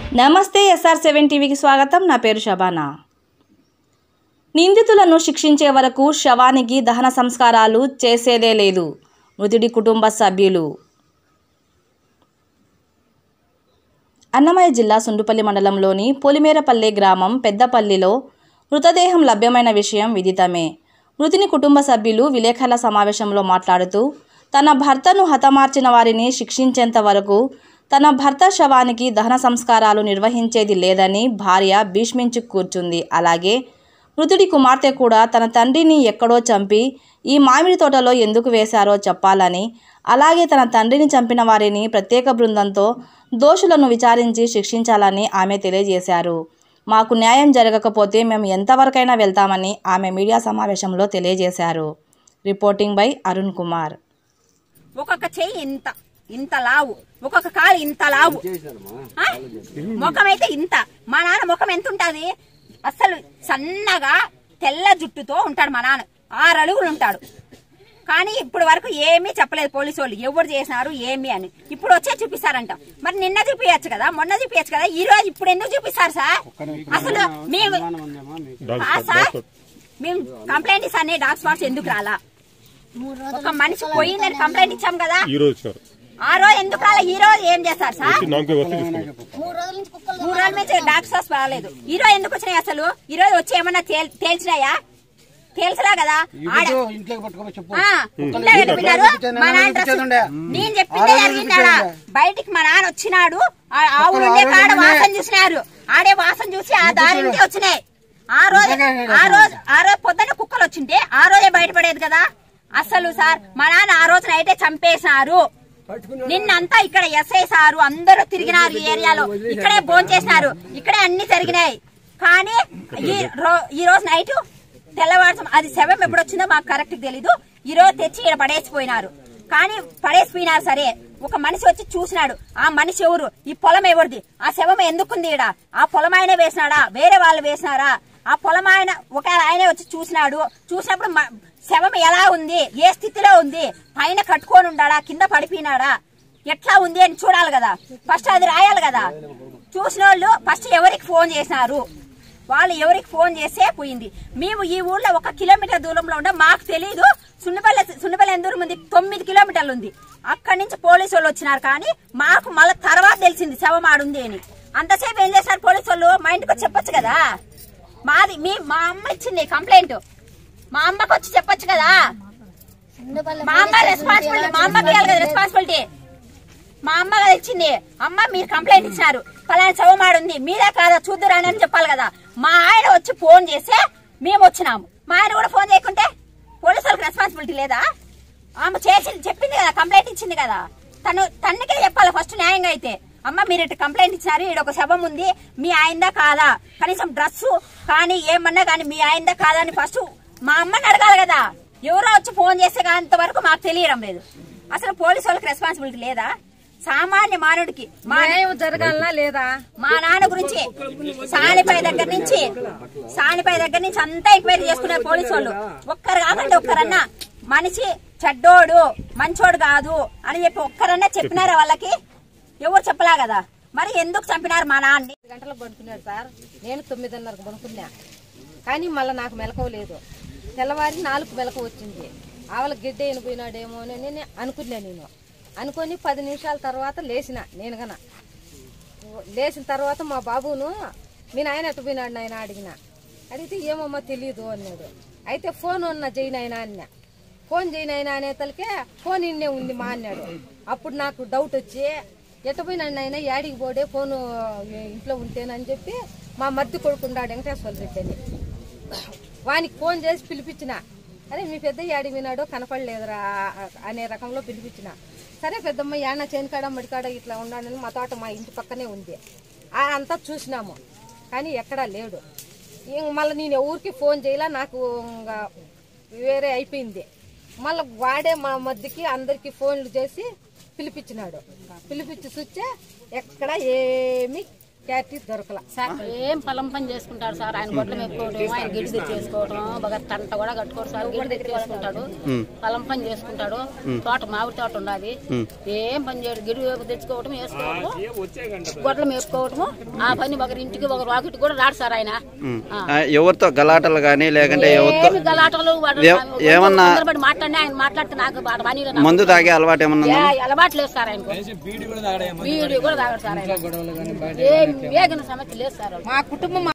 నమస్తే SR seven టీవీకి స్వాగతం నా పేరు శబానా నిందితులను శిక్షించే వరకు శవానికి దహన సంస్కారాలు చేసేదే లేదు మృతుడి కుటుంబ సభ్యులు అన్నమయ్య జిల్లా సుండుపల్లి మండలంలోని పొలిమేరపల్లె గ్రామం పెద్దపల్లిలో మృతదేహం లభ్యమైన విషయం విదితమే మృతుని కుటుంబ సభ్యులు విలేకరుల సమావేశంలో మాట్లాడుతూ తన భర్తను హతమార్చిన వారిని శిక్షించేంత వరకు తన భర్త శవానికి దహన సంస్కారాలు నిర్వహించేది లేదని భార్య భీష్మించి కూర్చుంది అలాగే మృతుడి కుమార్తె కూడా తన తండ్రిని ఎక్కడో చంపి ఈ మామిడి తోటలో ఎందుకు వేశారో చెప్పాలని అలాగే తన తండ్రిని చంపిన వారిని ప్రత్యేక బృందంతో దోషులను విచారించి శిక్షించాలని ఆమె తెలియజేశారు మాకు న్యాయం జరగకపోతే మేము ఎంతవరకైనా వెళ్తామని ఆమె మీడియా సమావేశంలో తెలియజేశారు రిపోర్టింగ్ బై అరుణ్ కుమార్ ఒక్కొక్క చెయ్యి ఇంత ఇంత లావు ఒక్కొక్క కాలు ఇంత లావు ఆ? ముఖం అయితే ఇంత మా నాన్న ముఖం ఎంత ఉంటది అసలు సన్నగా తెల్ల జుట్టుతో ఉంటాడు మా నాన్న ఆరు అడుగులు ఉంటాడు కానీ ఇప్పుడు వరకు ఏమీ చెప్పలేదు పోలీసు వాళ్ళు ఎవరు చేసినారు ఏమి అని ఇప్పుడు వచ్చే చూపిస్తారంట మరి నిన్న చూపించచ్చు కదా మొన్న చూపించచ్చు కదా ఈ రోజు ఇప్పుడు ఎందుకు చూపిస్తారు సార్ అసలు మేము ఆ సార్ మేము కంప్లైంట్ ఇస్తానే డాగ్ స్పాట్స్ ఎందుకు రాలా ఒక మనిషి పోయిందని కంప్లైంట్ ఇచ్చాం కదా ఈ రోజు వచ్చారు ఆ రోజు ఎందుకు రాలే ఈ రోజు ఏం చేస్తారు సార్ వచ్చి నామకే వస్తే తీసుకున్నారు మూడు రోజుల నుంచి డాక్టర్ స్టాఫ్ రాలేదు ఈ రోజు ఎందుకు వచ్చినాయి అసలు ఈ రోజు వచ్చి ఏమన్నా తేల్- తేల్చినాయా తేల్చరా కదా ఆడ ఇంట్లోకి పట్టుకోమని చెప్పు ఆ, ఇంట్లో పెట్టినారు మా నాన్న డ్రెస్ నేను చెప్పిందే జరిగిందాడా బయటికి మా నాన్న వచ్చినాడు ఆ ఆవులు ఉండే కాడ వాసన చూసినారు ఆడే వాసన చూసి ఆ దారి నుండి వచ్చినాయి ఆ రోజు ఆ రోజు ఆ రోజు పొద్దున్న కుక్కలు వచ్చింటే ఆ రోజే బయటపడేది కదా అసలు సార్ మా నాన్న ఆ రోజు నైటే చంపేశారు నిన్నంతా ఇక్కడ ఎస్ఐ సారు అందరూ తిరిగినారు ఈ ఏరియాలో ఇక్కడే భోజనం చేసినారు ఇక్కడే అన్ని జరిగినాయి కానీ ఈ రో- ఈ రోజు నైట్ తెల్లవారుసం అది శవం ఎప్పుడు వచ్చిందో మాకు కరెక్ట్ తెలీదు ఈ రోజు తెచ్చి ఇక్కడ పడేసిపోయినారు కానీ పడేసిపోయినారు సరే ఒక మనిషి వచ్చి చూసినాడు ఆ మనిషి ఎవరు ఈ పొలం ఎవరిది ఆ శవం ఎందుకుంది ఈడ ఆ పొలం ఆయనే వేసినాడా వేరే వాళ్ళు వేసినారా ఆ పొలం ఆయన ఒక ఆయనే వచ్చి చూసినాడు చూసినప్పుడు మ- శవం ఎలా ఉంది ఏ స్థితిలో ఉంది పైన కట్టుకొని ఉండాడా కింద పడిపోయినాడా ఎట్లా ఉంది అని చూడాలి కదా ఫస్ట్ అది రాయాలి కదా చూసిన వాళ్ళు ఫస్ట్ ఎవరికి ఫోన్ చేసినారు వాళ్ళు ఎవరికి ఫోన్ చేసే పోయింది మేము ఈ ఊర్లో ఒక కిలోమీటర్ దూరంలో ఉండే మాకు తెలియదు సున్నపల్లి సున్నపల్లి ఎంత దూరం ఉంది తొమ్మిది కిలోమీటర్లు ఉంది అక్కడి నుంచి పోలీసు వాళ్ళు వచ్చినారు కానీ మాకు మళ్ళీ తర్వాత తెలిసింది శవం ఆడుంది అని అంతసేపు ఏం చేశారు పోలీసు వాళ్ళు మా ఇంటికి వచ్చి చెప్పొచ్చు కదా మాది మీ మా అమ్మ ఇచ్చింది కంప్లైంట్ మా అమ్మకి వచ్చి చెప్పొచ్చు కదా మా అమ్మ రెస్పాన్సిబిలిటీ మా అమ్మకి ఇవ్వాలి కదా రెస్పాన్సిబిలిటీ మా అమ్మ కదా ఇచ్చింది అమ్మ మీరు కంప్లైంట్ ఇచ్చినారు పలానా చవమాడు ఉంది మీరే కాదా చూద్దురాని అని చెప్పాలి కదా మా ఆయన వచ్చి ఫోన్ చేస్తే మేము వచ్చినాము మా ఆయన కూడా ఫోన్ చేయకుంటే పోలీసు వాళ్ళకి రెస్పాన్సిబిలిటీ లేదా ఆమె చేసింది చెప్పింది కదా కంప్లైంట్ ఇచ్చింది కదా తను తనకే చెప్పాలి ఫస్ట్ న్యాయంగా అయితే అమ్మ మీరు ఇటు కంప్లైంట్ ఇచ్చినారు ఈడ ఒక శవం ఉంది మీ ఆయనదా కాదా కనీసం డ్రెస్ కానీ ఏమన్నా కానీ మీ ఆయనదా కాదా అని ఫస్ట్ మా అమ్మని అడగాలి కదా ఎవరో వచ్చి ఫోన్ చేస్తే అంత వరకు మాకు తెలియడం లేదు అసలు పోలీసు వాళ్ళకి రెస్పాన్సిబిలిటీ లేదా సామాన్య మానవుడికి మా న్యాయం జరగాలనా లేదా మా నాన్న గురించి సానిపై దగ్గర నుంచి సానిపై దగ్గర నుంచి అంతా ఎంక్వైరీ చేసుకున్నారు పోలీసు వాళ్ళు ఒక్కరు కాకండి ఒక్కరన్నా మనిషి చెడ్డోడు మంచోడు కాదు అని చెప్పి ఒక్కరన్నా చెప్పినారా వాళ్ళకి ఎవరు చెప్పలా కదా మరి ఎందుకు చంపినారు మా నాన్ని ఐదు గంటలకు పడుకున్నాడు సార్ నేను తొమ్మిదిన్నరకు పడుకున్నా కానీ మళ్ళీ నాకు మెలకువ లేదు తెల్లవారి నాలుగు మెలకువ వచ్చింది ఆవల గిడ్డ అయిపోయినాడేమో అని నేను అనుకున్నా నేను అనుకొని పది నిమిషాల తర్వాత లేచిన నేను గన లేచిన తర్వాత మా బాబును మీ నాయన ఎట్టు పోయినాడు నాయన అడిగిన అడిగితే ఏమమ్మా తెలియదు అన్నాడు అయితే ఫోన్ ఉన్న చేయనాయన అన్నా ఫోన్ చేయనాయన అనే తలకే ఫోన్ ఇన్నే ఉంది మా అన్నాడు అప్పుడు నాకు డౌట్ వచ్చి ఎట్ట పోయినాడు నాయన యాడికి పోడే ఫోను ఇంట్లో ఉంటేనని చెప్పి మా మద్ది కొడుకున్నాడు వెంకటేశ్వర రెడ్డి అని వానికి ఫోన్ చేసి పిలిపించిన అరే మీ పెద్ద యాడి వినాడో కనపడలేదురా అనే రకంలో పిలిపించిన సరే పెద్దమ్మ యాడ చేనుకాడ మడికాడ ఇట్లా ఉన్నాడని మా తోట మా ఇంటి పక్కనే ఉంది ఆ అంతా చూసినాము కానీ ఎక్కడా లేడు ఇంక మళ్ళీ నేను ఎవరికి ఫోన్ చేయాల నాకు ఇంకా వేరే అయిపోయింది మళ్ళీ వాడే మా మధ్యకి అందరికి ఫోన్లు చేసి పిలిపించినాడు పిలిపించి చూస్తే ఎక్కడ ఏమీ క్యారెట్ దొరకల సార్ ఏం పొలం పని చేసుకుంటాడు సార్ ఆయన గొడ్లు మెప్పుకోవడం ఆయన గిడ్డి తెచ్చి చేసుకోవడం బాగా తంట కూడా కట్టుకోడు సార్ గిడ్డి తెచ్చి చేసుకుంటాడు పొలం పని చేసుకుంటాడు తోట మామిడి తోట ఉండాలి ఏం పని చేయడు గిడ్డి వేపు తెచ్చుకోవటం వేసుకోవటం గొడ్లు మేపుకోవటము ఆ పని ఒకరి ఇంటికి ఒకరు వాకిటి కూడా రాడు సార్ ఆయన ఆ. ఆ, ఎవరితో గలాటలు కానీ లేకుంటే ఎవరితో ఏమి గలాటలు వాడు ఏ- ఏమన్నా- తొందరపడి మాట్లాడినా ఆయన మాట్లాడితే నాకు బాధ పని లేదు. మందు తాగే అలవాటు ఏమన్నా ఉందా? ఏ అలవాటు లేదు సార్ ఆయనకు బీడి కూడా తాగడు సార్ ఆయన ఏం వేగిన సమస్య లేదు సార్ మా కుటుంబం